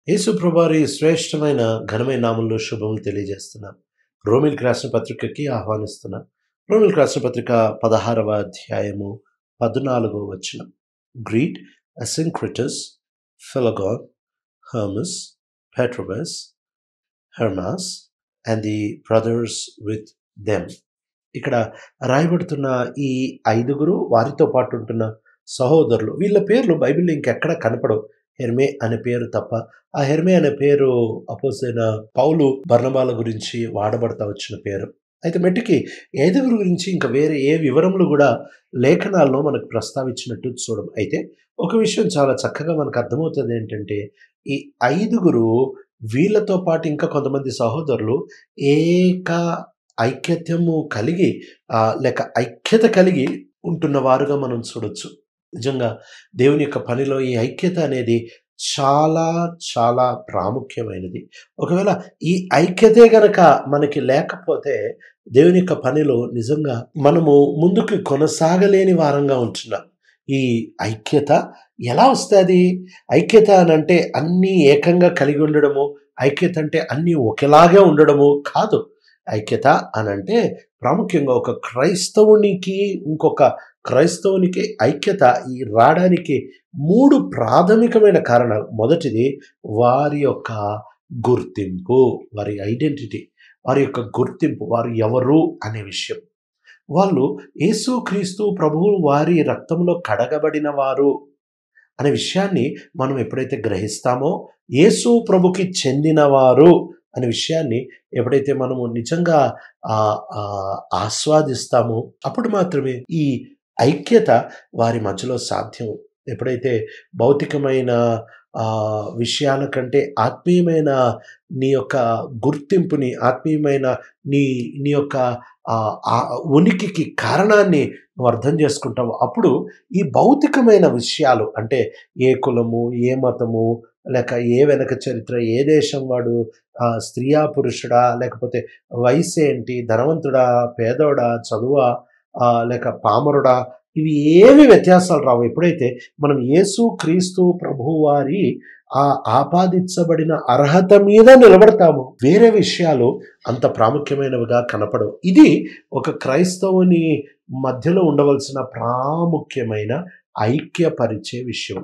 యేసు ప్రభువారి శ్రేష్టమైన ఘనమైన నామంలో శుభములు తెలియజేస్తున్నాం రోమిల్కి రాసిన పత్రికకి ఆహ్వానిస్తున్నాం రోమిల్కి రాసిన పత్రిక పదహారవ అధ్యాయము పద్నాలుగో వచనం greet Asyncritus Phlegon Hermas Patrobas Hermes and the brothers with them ఇక్కడ రాయబడుతున్న ఈ ఐదుగురు వారితో పాటు ఉంటున్న సహోదరులు వీళ్ళ పేర్లు బైబిల్లో ఇంకెక్కడ కనపడవు హెర్మే అనే పేరు తప్ప ఆ హెర్మే అనే పేరు అపోసైన పౌలు బర్ణబాల గురించి వాడబడతా వచ్చిన పేరు అయితే మెట్టికి ఐదుగురు గురించి ఇంకా వేరే ఏ వివరములు కూడా లేఖనాల్లో మనకు ప్రస్తావించినట్టు చూడం అయితే ఒక విషయం చాలా చక్కగా మనకు అర్థమవుతుంది ఏంటంటే ఈ ఐదుగురు వీళ్ళతో పాటు ఇంకా కొంతమంది సహోదరులు ఏక ఐక్యత్యము కలిగి ఆ, లేక ఐక్యత కలిగి ఉంటున్న వారుగా మనం చూడొచ్చు నిజంగా దేవుని యొక్క పనిలో ఈ ఐక్యత అనేది చాలా చాలా ప్రాముఖ్యమైనది ఒకవేళ ఈ ఐక్యతే గనక మనకి లేకపోతే దేవుని యొక్క పనిలో నిజంగా మనము ముందుకు కొనసాగలేని వారంగా ఉంటున్నాం ఈ ఐక్యత ఎలా వస్తుంది ఐక్యత అని అంటే అన్నీ ఏకంగా కలిగి ఉండడము ఐక్యత అంటే అన్నీ ఒకేలాగే ఉండడము కాదు ఐక్యత అని అంటే ప్రాముఖ్యంగా ఒక క్రైస్తవునికి ఇంకొక క్రైస్తవునికి ఐక్యత ఈ రావడానికి మూడు ప్రాథమికమైన కారణాలు మొదటిది వారి యొక్క గుర్తింపు వారి ఐడెంటిటీ వారి యొక్క గుర్తింపు వారు ఎవరు అనే విషయం వాళ్ళు యేసుక్రీస్తు ప్రభువు వారి రక్తంలో కడగబడిన వారు అనే విషయాన్ని మనం ఎప్పుడైతే గ్రహిస్తామో యేసు ప్రభుకి చెందినవారు అనే విషయాన్ని ఎప్పుడైతే మనము నిజంగా ఆ, ఆ, ఆస్వాదిస్తామో అప్పుడు మాత్రమే ఈ ఐక్యత వారి మధ్యలో సాధ్యం ఎప్పుడైతే భౌతికమైన ఆ, విషయాల కంటే ఆత్మీయమైన నీ యొక్క గుర్తింపుని ఆత్మీయమైన నీ నీ యొక్క ఆ, ఆ ఉనికికి కారణాన్ని నువ్వు అర్థం చేసుకుంటావు అప్పుడు ఈ భౌతికమైన విషయాలు అంటే ఏ కులము ఏ మతము లేక ఏ వెనక చరిత్ర ఏ దేశం వాడు ఆ, స్త్రీయా పురుషుడా లేకపోతే వయసు ఏంటి ధనవంతుడా పేదోడా చదువా ఆ, లేక పామరుడా ఇవి ఏవి వ్యత్యాసాలు రావు ఎప్పుడైతే మనం యేసు క్రీస్తు ప్రభు వారి ఆ ఆపాదించబడిన అర్హత మీద నిలబడతాము వేరే విషయాలు అంత ప్రాముఖ్యమైనవిగా కనపడవు ఇది ఒక క్రైస్తవుని మధ్యలో ఉండవలసిన ప్రాముఖ్యమైన ఐక్యపరిచే విషయం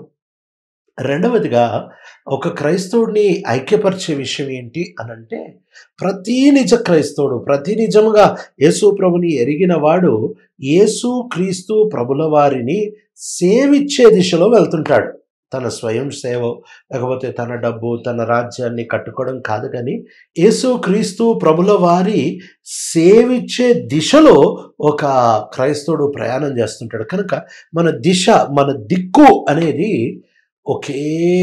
రెండవదిగా ఒక క్రైస్తవుడిని ఐక్యపరిచే విషయం ఏంటి అనంటే ప్రతి నిజ క్రైస్తవుడు ప్రతి నిజముగా యేసు ప్రభుని ఎరిగిన వాడు యేసు క్రీస్తు ప్రభుల వారిని సేవిచ్చే దిశలో వెళ్తుంటాడు తన స్వయం సేవ లేకపోతే తన డబ్బు తన రాజ్యాన్ని కట్టుకోవడం కాదు కానీ యేసు క్రీస్తు ప్రభుల వారి సేవిచ్చే దిశలో ఒక క్రైస్తవుడు ప్రయాణం చేస్తుంటాడు కనుక మన దిశ మన దిక్కు అనేది ఒకే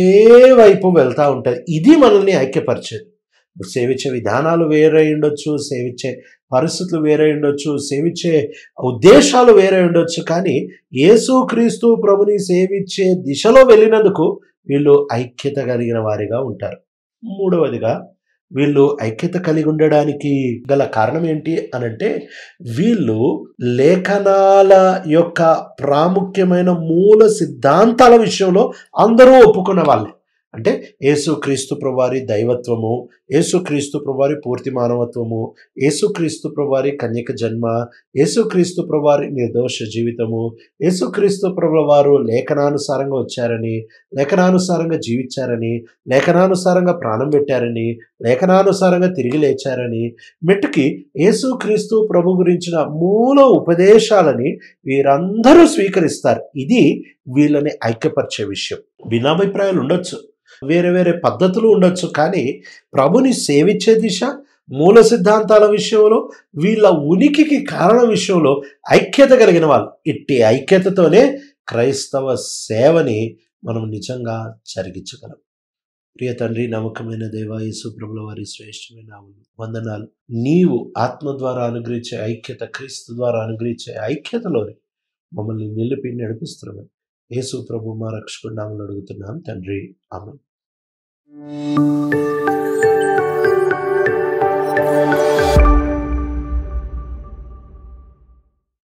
వైపు వెళ్తూ ఉంటుంది ఇది మనల్ని ఐక్యపరిచేది సేవించే విధానాలు వేరే ఉండొచ్చు సేవించే పరిస్థితులు వేరే ఉండొచ్చు సేవించే ఉద్దేశాలు వేరే ఉండొచ్చు కానీ యేసుక్రీస్తు ప్రభుని సేవించే దిశలో వెళ్ళినందుకు వీళ్ళు ఐక్యత కలిగిన వారిగా ఉంటారు మూడవదిగా వీళ్ళు ఐక్యత కలిగి ఉండడానికి గల కారణం ఏంటి అనంటే వీళ్ళు లేఖనాల యొక్క ప్రాముఖ్యమైన మూల సిద్ధాంతాల విషయంలో అందరూ ఒప్పుకున్న వాళ్ళే అంటే యేసుక్రీస్తు ప్రభువారి దైవత్వము యేసుక్రీస్తు ప్రభువారి పూర్తి మానవత్వము యేసుక్రీస్తు ప్రభువారి కన్యక జన్మ యేసుక్రీస్తు ప్రభువారి నిర్దోష జీవితము యేసుక్రీస్తు ప్రభుల వారు లేఖనానుసారంగా వచ్చారని లేఖనానుసారంగా జీవించారని లేఖనానుసారంగా ప్రాణం పెట్టారని లేఖనానుసారంగా తిరిగి లేచారని మెట్టుకి యేసుక్రీస్తు ప్రభు గురించిన మూల ఉపదేశాలని వీరందరూ స్వీకరిస్తారు ఇది వీళ్ళని ఐక్యపరిచే విషయం భిన్నాభిప్రాయాలు ఉండొచ్చు వేరే వేరే పద్ధతులు ఉండొచ్చు కానీ ప్రభుని సేవించే దిశ మూల సిద్ధాంతాల విషయంలో వీళ్ళ ఉనికికి కారణం విషయంలో ఐక్యత కలిగిన వాళ్ళు ఇట్టి ఐక్యతతోనే క్రైస్తవ సేవని మనం నిజంగా జరిగించగలం ప్రియ తండ్రి నమ్మకమైన దేవ యేసు ప్రభుల వారి శ్రేష్టమైన నామములు. వందనాలు నీవు ఆత్మ ద్వారా అనుగ్రహించే ఐక్యత క్రీస్తు ద్వారా అనుగ్రహించే ఐక్యతలోని మమ్మల్ని నిలిపి నడిపిస్తున్నామని యేసు ప్రభు మా రక్షకుడు నామలు అడుగుతున్నాం తండ్రి ఆమె